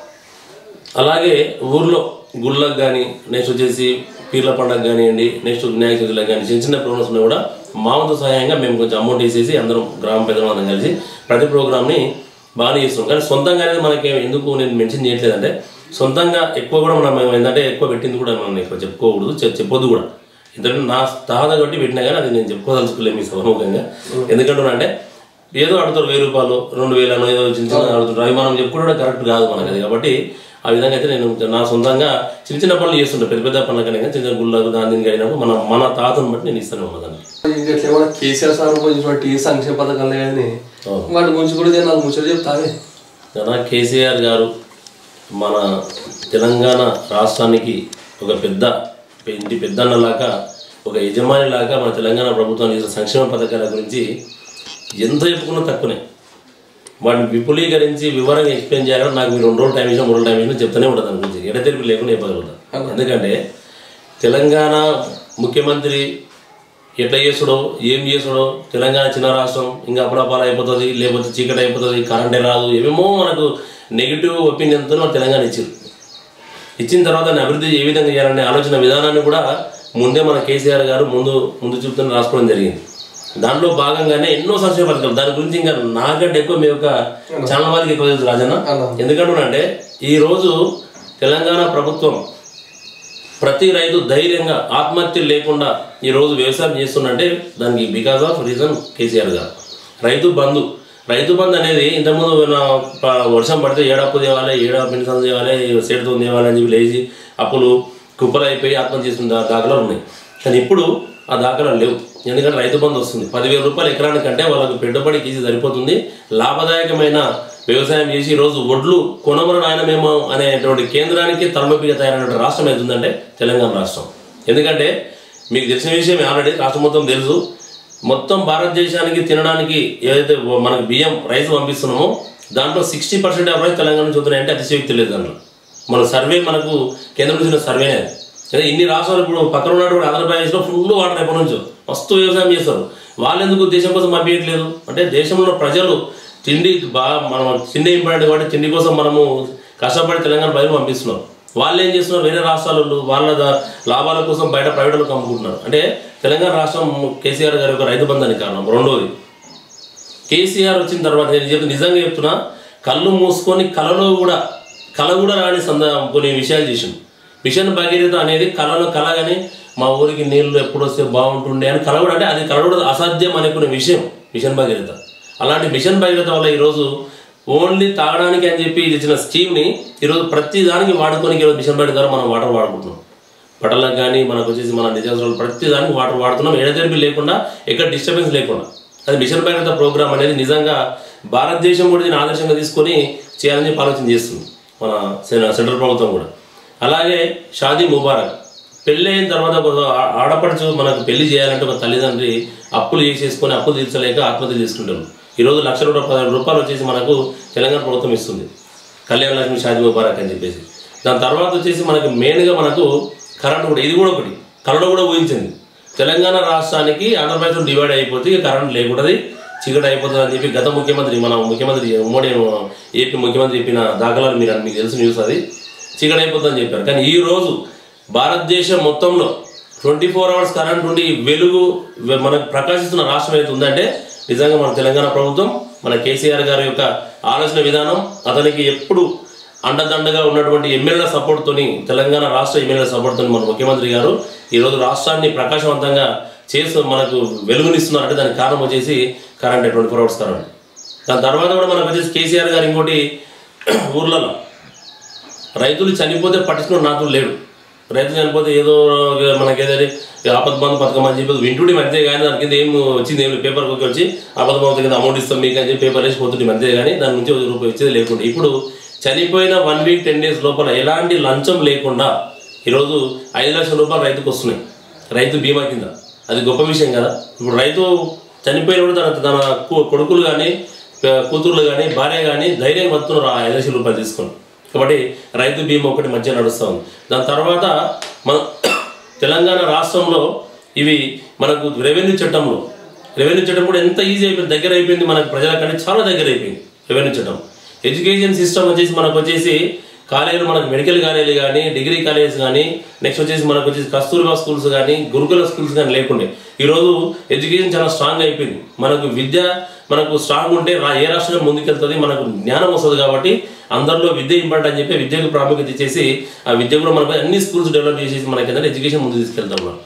అలాగే ఊర్లో గుళ్ళకు కానీ నెక్స్ట్ వచ్చేసి పీర్ల పండగ కానివ్వండి నెక్స్ట్ వినాయక చవితిలకు కానీ చిన్న చిన్న ప్రోగ్రామ్స్ ఉన్నా కూడా మా వంతు సహాయంగా మేము కొంచెం అమౌంట్ వేసేసి అందరం గ్రామ పెద్దలు అందరం కలిసి ప్రతి ప్రోగ్రామ్ని బాగానే చేస్తున్నాం కానీ సొంతంగా అనేది మనకి ఎందుకు నేను మెన్షన్ చేయట్లేదంటే సొంతంగా ఎక్కువ కూడా మనం మేము ఏంటంటే ఎక్కువ పెట్టింది కూడా మనం ఎక్కువ చెప్పుకోకూడదు చె- చెప్పొద్దు కూడా ఎందుకంటే నా తాహత కొట్టి పెట్టినా కానీ అది నేను చెప్పుకోదలుచుకోలేము మీ సభముఖంగా ఎందుకంటే అంటే ఏదో అడుగుతారు వెయ్యి రూపాయలు రెండు వేలను ఏదో చిన్న చిన్న అడుగుతారు అవి మనం చెప్పుకోవడం కరెక్ట్ కాదు మనకి అది కాబట్టి ఆ విధంగా అయితే నేను నా సొంతంగా చిన్న చిన్న పనులు చేస్తుంటాను పెద్ద పెద్ద పనులు కానీ చిన్న చిన్న గుళ్ళకు దాని దీనికి అయినప్పుడు మన మన తాతను బట్టి నేను ఇస్తాను ఉన్నదాన్ని ఇంకా ఎట్లా ఏమైనా కేసీఆర్ సార్ గురించి సంక్షేమ పథకాలు కానీ వాటి గురించి కూడా నేను నాకు ముచ్చట చెప్తానే కదా కేసీఆర్ గారు మన తెలంగాణ రాష్ట్రానికి ఒక పెద్ద ఇంటి పెద్దన్నలాగా ఒక యజమానిలాగా మన తెలంగాణ ప్రభుత్వం చేసిన సంక్షేమ పథకాల గురించి ఎంత చెప్పుకున్నా తక్కువనే వాటిని విపులీకరించి వివరంగా ఎక్స్ప్లెయిన్ చేయాలని నాకు మీరు రెండు రోజులు టైం ఇచ్చినా మూడు రోజులు టైం ఇచ్చినా చెప్తానే ఉంటుంది దాని గురించి ఎడతెరిపి లేకుండా చెప్పగలుగుతాను ఎందుకంటే తెలంగాణ ముఖ్యమంత్రి ఎట్లా చేసుడో ఏం చేసుడో తెలంగాణ చిన్న రాష్ట్రం ఇంకా అప్పుడపాలు అయిపోతుంది లేకపోతే చీకటి అయిపోతుంది కరెంటే రాదు ఏమేమో మనకు నెగిటివ్ ఒపీనియన్తో మన తెలంగాణ ఇచ్చారు ఇచ్చిన తర్వాత దాన్ని అభివృద్ధి ఏ విధంగా చేయాలనే ఆలోచన విధానాన్ని కూడా ముందే మన కేసీఆర్ గారు ముందు ముందు చూపుతూనే రాసుకోవడం జరిగింది దాంట్లో భాగంగానే ఎన్నో సంక్షేమ పథకాలు దాని గురించి ఇంకా నాకంటే ఎక్కువ మీ యొక్క ఛానల్ వారికి ఎక్కువ తెలుసు రాజన్న ఎందుకంటే ఈ రోజు తెలంగాణ ప్రభుత్వం ప్రతి రైతు ధైర్యంగా ఆత్మహత్యలు లేకుండా ఈ రోజు వ్యవసాయం చేస్తుందంటే దానికి బికాస్ ఆఫ్ రీజన్ కేసీఆర్ గారు రైతు బంధు రైతు బంధు అనేది ఇంతకుముందు నా ప- వర్షం పడితే ఏడప్పు తేవాలి ఏడా పెన్షన్ తేవాలి సేటుతో తేవాలి అని చెప్పి లేచి అప్పులు కుప్పలు అయిపోయి ఆత్మహత్య చేసుకున్న దా- దాఖలాలు ఉన్నాయి కానీ ఇప్పుడు ఆ దాఖలాలు లేవు ఎందుకంటే రైతు బంధు వస్తుంది పదివేల రూపాయలు ఎకరానికంటే వాళ్ళకు పెట్టుబడికి ఈజీ సరిపోతుంది లాభదాయకమైన వ్యవసాయం చేసి ఈరోజు వడ్లు కొనమర నాయనమేమో అనేటువంటి కేంద్రానికి తలనొప్పిగా తయారైన రాష్ట్రం అవుతుందంటే తెలంగాణ రాష్ట్రం ఎందుకంటే మీకు తెలిసిన విషయం ఆల్రెడీ రాష్ట్రం మొత్తం తెలుసు మొత్తం భారతదేశానికి తినడానికి ఏదైతే మనకు బియ్యం రైస్ పంపిస్తున్నామో దాంట్లో సిక్స్టీ పర్సెంట్ ఎవరైతే తెలంగాణ నుంచి వస్తున్నాయంటే అతిశయోక్తి లేదు దాంట్లో మన సర్వే మనకు కేంద్రం నుంచి సర్వే అదే ఇన్ని రాష్ట్రాలు ఇప్పుడు పక్కన ఉన్నటువంటి ఆంధ్రప్రదేశ్లో ఫుల్ వాటర్ ఎప్పటి నుంచో మస్తు వ్యవసాయం చేస్తారు వాళ్ళు ఎందుకు దేశం కోసం పంపించట్లేదు అంటే దేశంలో ప్రజలు తిండి బాగా మనం తిండి ఇంపార్టెంట్ కాబట్టి తిండి కోసం మనము కష్టపడి తెలంగాణ ప్రజలు పంపిస్తున్నారు వాళ్ళు ఏం చేస్తున్నారు వేరే రాష్ట్రాలలో వాళ్ళ ద- లాభాల కోసం బయట ప్రైవేట్లకు అమ్ముకుంటున్నారు అంటే తెలంగాణ రాష్ట్రం కేసీఆర్ గారి యొక్క రైతు బంధానికి కారణం రెండోది కేసీఆర్ వచ్చిన తర్వాత నేను చెప్తే నిజంగా చెప్తున్నా కళ్ళు మూసుకొని కళలో కూడా కళ కూడా రాని సంద కొన్ని విషయాలు చేసిండు మిషన్ భగీరథ అనేది కళలో కలగానే మా ఊరికి నీళ్లు ఎప్పుడు వస్తే బాగుంటుండే అని కళ కూడా అంటే అది కళ కూడా అసాధ్యం అనుకునే విషయం మిషన్ భగీరథ అలాంటి మిషన్ భగీరథ వల్ల ఈరోజు ఓన్లీ తాగడానికి అని చెప్పి ఇచ్చిన స్కీమ్ని ఈరోజు ప్రతి దానికి వాడుకోనికి ఈరోజు మిషన్ భగీరథ ద్వారా మనం వాటర్ వాడుకుంటున్నాం బట్టలకు కానీ మనకు వచ్చేసి మన నిజాలు ప్రతి దానికి వాటర్ వాడుతున్నాం ఎడతెరిపి లేకుండా ఎక్కడ డిస్టర్బెన్స్ లేకుండా అది మిషన్ భగీరథ ప్రోగ్రామ్ అనేది నిజంగా భారతదేశం కూడా దీన్ని ఆదర్శంగా తీసుకొని చేయాలని చెప్పి ఆలోచన చేస్తుంది మన సె- సెంట్రల్ ప్రభుత్వం కూడా అలాగే షాదీ ముబారక్ పెళ్ళి అయిన తర్వాత ఒక ఆ- ఆడపడుచు మనకు పెళ్లి చేయాలంటే ఒక తల్లిదండ్రి అప్పులు చేసేసుకొని అప్పులు తీర్చలేక ఆత్మహత్య చేసుకుంటారు ఈరోజు లక్ష రూపాయలు పదివేల రూపాయలు వచ్చేసి మనకు తెలంగాణ ప్రభుత్వం ఇస్తుంది కళ్యాణ లక్ష్మి షాదీ ముబారక్ అని చెప్పేసి దాని తర్వాత వచ్చేసి మనకి మెయిన్గా మనకు కరెంట్ కూడా ఇది కూడా ఒకటి కరెంట్ కూడా ఊహించింది తెలంగాణ రాష్ట్రానికి ఆంధ్రప్రదేశ్ డివైడ్ అయిపోతే ఇక కరెంట్ లేకూడదు చీకటి అయిపోతుంది అని చెప్పి గత ముఖ్యమంత్రి మన ముఖ్యమంత్రి ఉమ్మడి ఏపీ ముఖ్యమంత్రి చెప్పిన దాఖలాలు మీరు మీకు తెలిసిన న్యూస్ అది చీకటి అయిపోతుందని చెప్పారు కానీ ఈ రోజు భారతదేశం మొత్తంలో ట్వంటీ ఫోర్ అవర్స్ కరెంట్ ఉండి వెలుగు వె- మనకు ప్రకాశిస్తున్న రాష్ట్రం అయితే ఉందంటే నిజంగా మన తెలంగాణ ప్రభుత్వం మన కేసీఆర్ గారి యొక్క ఆలోచన విధానం అతనికి ఎప్పుడు అండదండగా ఉన్నటువంటి ఎమ్మెల్యేల సపోర్ట్తోని తెలంగాణ రాష్ట్ర ఎమ్మెల్యేల సపోర్ట్తోని మన ముఖ్యమంత్రి గారు ఈరోజు రాష్ట్రాన్ని ప్రకాశవంతంగా చేస్తూ మనకు వెలుగునిస్తున్నారంటే దానికి కారణం వచ్చేసి current twenty four hours current దాని తర్వాత కూడా మనకు వచ్చేసి కేసీఆర్ గారు ఇంకోటి ఊర్లలో రైతులు చనిపోతే పట్టించుకున్న నాతులు లేడు రైతు చనిపోతే ఏదో మనకి ఏదైతే ఆపద బంధు పథకం అని చెప్పి వింటుడి అంతే కానీ దాని కింద ఏం వచ్చింది ఏం పేపర్ కొట్టి వచ్చి ఆపద బంధు కింద అమౌంట్ ఇస్తాం మీకు అని చెప్పి పేపర్ వేసి పోతుంది అంతే కానీ దాని నుంచి ఒక రూపాయి వచ్చేది లేకుండా ఇప్పుడు చనిపోయిన వన్ వీక్ టెన్ డేస్ లోపల ఎలాంటి లంచం లేకుండా ఈరోజు ఐదు లక్షల రూపాయలు రైతుకు వస్తున్నాయి రైతు బీమా కింద అది గొప్ప విషయం కదా ఇప్పుడు రైతు చనిపోయినప్పుడు తన తన కు- కొడుకులు కానీ కూతుర్లు కానీ భార్య కానీ ధైర్యం బతున్నారు ఆ ఐదు లక్షల రూపాయలు తీసుకొని కాబట్టి రైతు బీమా ఒకటి మంచిగా నడుస్తూ ఉంది దాని తర్వాత మన తెలంగాణ రాష్ట్రంలో ఇవి మనకు రెవెన్యూ చట్టంలో రెవెన్యూ చట్టం కూడా ఎంత ఈజీ అయిపోయింది దగ్గర అయిపోయింది మనకు ప్రజలకంటే చాలా దగ్గర అయిపోయింది రెవెన్యూ చట్టం ఎడ్యుకేషన్ సిస్టమ్ వచ్చేసి మనకు వచ్చేసి కాలేజీలు మనకు మెడికల్ కాలేజీలు కానీ డిగ్రీ కాలేజెస్ కానీ నెక్స్ట్ వచ్చేసి మనకు వచ్చేసి కస్తూర్బా స్కూల్స్ కానీ గురుకుల స్కూల్స్ కానీ లేకుండే ఈరోజు ఎడ్యుకేషన్ చాలా స్ట్రాంగ్ అయిపోయింది మనకు విద్య మనకు స్ట్రాంగ్ ఉంటే రా ఏ రాష్ట్రం ముందుకెళ్తుంది మనకు జ్ఞానం వస్తుంది కాబట్టి అందరిలో విద్య ఇంపార్టెంట్ అని చెప్పి విద్యకు ప్రాముఖ్యత ఇచ్చేసి ఆ విద్య కూడా మనకు అన్ని స్కూల్స్ డెవలప్ చేసేసి మనకి ఏంటంటే ఎడ్యుకేషన్ ముందుకు తీసుకెళ్తాం మనం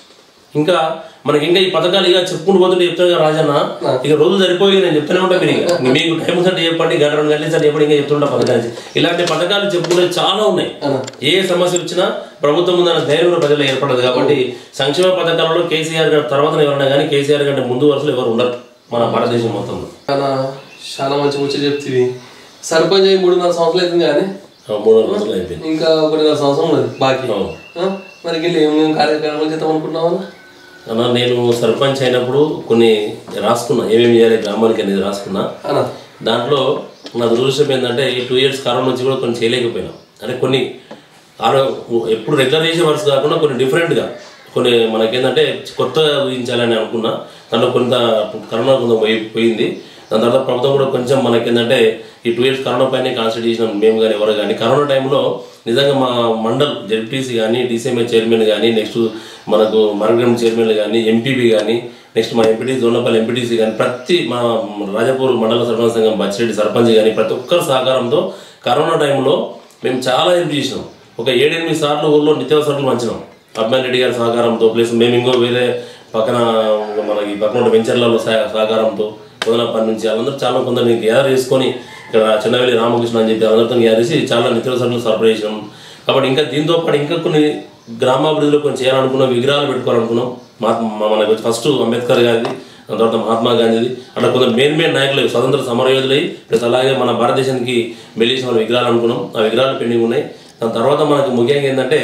ఇంకా మనకి ఇంకా ఈ పథకాలు ఇక చెప్పుకుంటూ పోతుంటే చెప్తాను కదా రాజన్న ఇక రోజులు సరిపోయి నేను చెప్తూనే ఉంటా మీరు ఇక మీకు టైం ఉంటే చెప్పండి గంట రెండు గంటలు సార్ చెప్పండి ఇంకా చెప్తుంటా పథకాలు ఇలాంటి పథకాలు చెప్పుకునే చాలా ఉన్నాయి ఏ సమస్య వచ్చినా ప్రభుత్వం ముందు ధైర్యం కూడా ప్రజలు ఏర్పడదు కాబట్టి సంక్షేమ పథకాలలో కేసీఆర్ గారి తర్వాత ఎవరన్నా కానీ కేసీఆర్ కంటే ముందు వరుసలో ఎవరు ఉండరు మన భారతదేశం మొత్తంలో చాలా చాలా మంచి ముచ్చట చెప్తివి సర్పంచ్ అయ్యి మూడున్నర సంవత్సరాలు అవుతుంది కానీ ఆ మూడు నాలుగు రోజులు అయిపోయింది ఇంకా ఒకటిన్నర సంవత్సరం ఉన్నది బాకీ అవును. ఆ? మరి గిల్లి ఏమేమి కార్యక్రమాలు చేద్దాం అనుకుంటున్నావా అన్న నేను సర్పంచ్ అయినప్పుడు కొన్ని రాసుకున్నా ఏమేమి చేయాలి గ్రామానికి అనేది రాసుకున్నా అన్న దాంట్లో నా దురదృష్టం ఏంటంటే ఈ టూ ఇయర్స్ కరోనా నుంచి కూడా కొన్ని చేయలేకపోయినాం అంటే కొన్ని ఆరో ఎప్పుడు రెగ్యులర్ చేసే వర్క్స్ కాకుండా కొన్ని డిఫరెంట్గా కొన్ని మనకేంటంటే కొత్తగా ఊహించాలని అనుకున్నా దాంట్లో కొంత కరోనా కొంత పోయి పోయింది దాని తర్వాత ప్రభుత్వం కూడా కొంచెం మనకేంటంటే ఈ టూ ఇయర్స్ కరోనా పైనే కాన్సన్ట్రేట్ చేసినాం మేము కానీ ఎవరు కానీ కరోనా టైంలో నిజంగా మా మండల్ జెడ్పీసీ కానీ డీసీఎంఏ చైర్మన్ కానీ నెక్స్ట్ మనకు మరగ్రం చైర్మన్ కానీ ఎంపీపీ కానీ నెక్స్ట్ మా ఎంపీటీ జోనపల్లి ఎంపీటీసీ కానీ ప్రతి మా రాజపూర్ మండల సర్పంచ్ సంఘం బచ్చిరెడ్డి సర్పంచ్ కానీ ప్రతి ఒక్కరి సహకారంతో కరోనా టైంలో మేము చాలా హెల్ప్ చేసినాం ఒక ఏడెనిమిది సార్లు ఊళ్ళో నిత్యావసరాలు పంచినాం అబ్బాయి రెడ్డి గారి సహకారంతో ప్లస్ మేము ఇంకో వేరే పక్కన మనకి పక్కన ఉన్న వెంచర్లలో సహ- సహకారంతో పని నుంచి వాళ్ళందరూ చాలా కొందరిని గ్యాదర్ చేసుకొని ఇక్కడ చిన్నవెల్లి రామకృష్ణ అని చెప్పి అందరితో గ్యాదర్ చేసి చాలా నిత్యావసరాలు సరఫరా చేసినాం కాబట్టి ఇంకా దీంతో పాటు ఇంకా కొన్ని గ్రామాభివృద్ధిలో కొన్ని చేయాలనుకున్నాం విగ్రహాలు పెట్టుకోవాలనుకున్నాం మహాత్మా మనకు ఫస్ట్ అంబేద్కర్ గారిది దాని తర్వాత మహాత్మా గాంధీది అట్లా కొందరు మెయిన్ మెయిన్ నాయకులు స్వతంత్ర సమరయోధులై ప్లస్ అలాగే మన భారతదేశానికి మెలిసిన వాళ్ళ విగ్రహాలు అనుకున్నాం ఆ విగ్రహాలు పెండింగ్ ఉన్నాయి దాని తర్వాత మనకు ముఖ్యంగా ఏంటంటే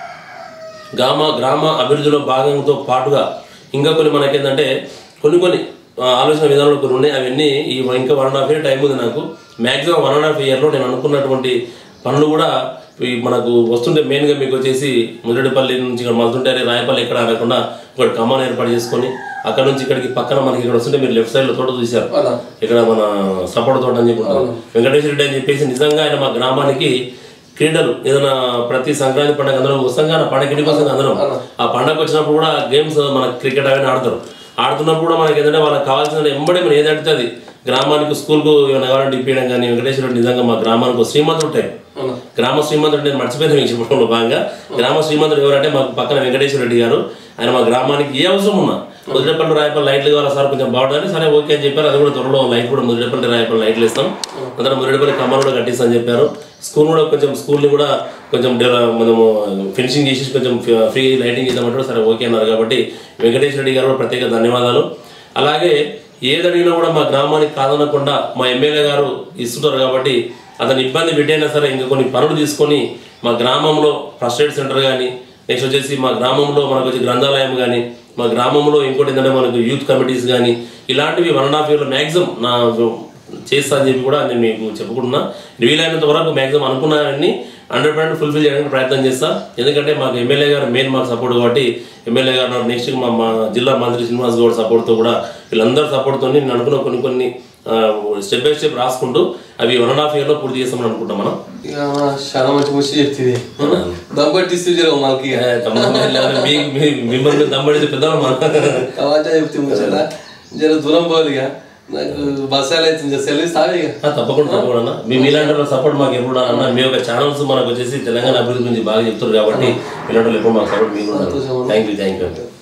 గ్రామ గ్రామ అభివృద్ధిలో భాగంతో పాటుగా ఇంకా కొన్ని మనకేంటంటే కొన్ని కొన్ని ఆ, ఆలోచన విధానంలో కొన్ని ఉన్నాయి అవన్నీ ఈ ఇంకా one and half year time ఉంది నాకు మ్యాక్సిమం వన్ అండ్ హాఫ్ ఇయర్లో నేను అనుకున్నటువంటి పనులు కూడా ఈ మనకు వస్తుంటే మెయిన్గా మీకు వచ్చేసి ముదిరెడ్డిపల్లి నుంచి ఇక్కడ మలుతుంటే అరే రాయపల్లి ఎక్కడ అనకుండా ఒక కమాన్ ఏర్పాటు చేసుకొని అక్కడ నుంచి ఇక్కడికి పక్కన మనకి ఇక్కడ వస్తుంటే మీరు లెఫ్ట్ సైడ్లో తోట చూశారు అలా ఇక్కడ మన సపోర్ట్ తోట అని చెప్పి ఉంటుంది. వెంకటేశ్వర రెడ్డి అని చెప్పేసి నిజంగా ఆయన మా గ్రామానికి క్రీడలు ఏదైనా ప్రతి సంక్రాంతి పండుగ అందరూ వస్తాం పండగ ఇంటికి వస్తాం అందరం ఆ పండగ వచ్చినప్పుడు కూడా గేమ్స్ మన క్రికెట్ అవన్నీ ఆడతారు ఆడుతున్నప్పుడు కూడా మనకి ఏంటంటే వాళ్ళకి కావాల్సిన ఎంబడే మనం ఏది అడిగితే అది గ్రామానికి స్కూల్కు ఏమైనా కావాలంటే ఇప్పించడం కానీ వెంకటేశ్వర రెడ్డి నిజంగా మా గ్రామానికి ఒక శ్రీమంతుడు ఉంటాయి అవునా. గ్రామ శ్రీమంతుడు నేను మర్చిపోయిన మీకు చెప్పడంలో భాగంగా గ్రామ శ్రీమంతుడు ఎవరంటే మాకు పక్కన వెంకటేశ్వర రెడ్డి గారు ఆయన మా గ్రామానికి ఏ అవసరం ఉన్నా ముదిరేపల్లి రాయపల్లి లైట్లు కావాలా సార్ కొంచెం బాగుంటుంది సరే ఓకే అని చెప్పారు అది కూడా త్వరలో లైట్ కూడా ముదిరేపల్లి రాయపల్లి లైట్లు ఇస్తాం అందులో ముదిరేపల్లి కమ్మలు కూడా కట్టిస్తామని చెప్పారు స్కూల్ కూడా కొంచెం స్కూల్ని కూడా కొంచెం డెవ- మనము ఫినిషింగ్ చేసి కొంచెం ఫ్రీ లైటింగ్ ఇద్దామంటే కూడా సరే ఓకే అన్నారు కాబట్టి వెంకటేశ్వర రెడ్డి గారు కూడా ప్రత్యేక ధన్యవాదాలు అలాగే ఏది అడిగినా కూడా మా గ్రామానికి కాదనకుండా మా ఎమ్మెల్యే గారు ఇస్తుంటారు కాబట్టి అతను ఇబ్బంది పెట్టైనా సరే ఇంకా కొన్ని పనులు తీసుకొని మా గ్రామంలో ఫస్ట్ ఎయిడ్ సెంటర్ కానీ నెక్స్ట్ వచ్చేసి మా గ్రామంలో మనకు వచ్చి గ్రంథాలయం కానీ మా గ్రామంలో ఇంకోటి ఏంటంటే మనకు యూత్ కమిటీస్ కానీ ఇలాంటివి వన్ అండ్ హాఫ్ ఇయర్లో మ్యాక్సిమం నా చేస్తా అని చెప్పి కూడా నేను మీకు చెప్పుకుంటున్నా వీలైనంత వరకు మ్యాక్సిమం అనుకున్నానని హండ్రెడ్ పర్సెంట్ ఫుల్ఫిల్ చేయడానికి ప్రయత్నం చేస్తా ఎందుకంటే మాకు ఎమ్మెల్యే గారు మెయిన్ మాకు సపోర్ట్ కాబట్టి ఎమ్మెల్యే గారు నెక్స్ట్ మా మా జిల్లా మంత్రి శ్రీనివాస్ గౌడ్ సపోర్ట్తో కూడా వీళ్ళందరూ సపోర్ట్తో నేను అనుకున్న కొన్ని కొన్ని స్టెప్ బై స్టెప్ రాసుకుంటూ అవి వన్ అండ్ హాఫ్ ఇయర్లో పూర్తి చేస్తామని అనుకుంటాం మనం ఇక చాలా మంచి ముచ్చి చెప్తుంది దమ్ పట్టిస్తూ జర మనకి ఏ, తమ్ముడు, లేకపోతే మీ- మీ- మిమ్మల్ని దమ్మడితే పెద్దవాళ్ళు మన తమాచా చెప్తే ముచ్చట జర దూరం పోవాలి ఇక నాకు బస్సు అవుతుంది సెలవు ఇస్తావే ఇక ఆ, తప్పకుండా తప్పకుండా అన్న. మీ మీలాంటి సపోర్ట్ మాకు ఎప్పుడు అన్న మీ యొక్క ఛానల్స్ మనకు వచ్చేసి తెలంగాణ అభివృద్ధి గురించి బాగా చెప్తారు కాబట్టి ఇలాంటి వాళ్ళు ఎప్పుడు మాకు సపోర్ట్ మీకు థ్యాంక్ యూ థ్యాంక్ యూ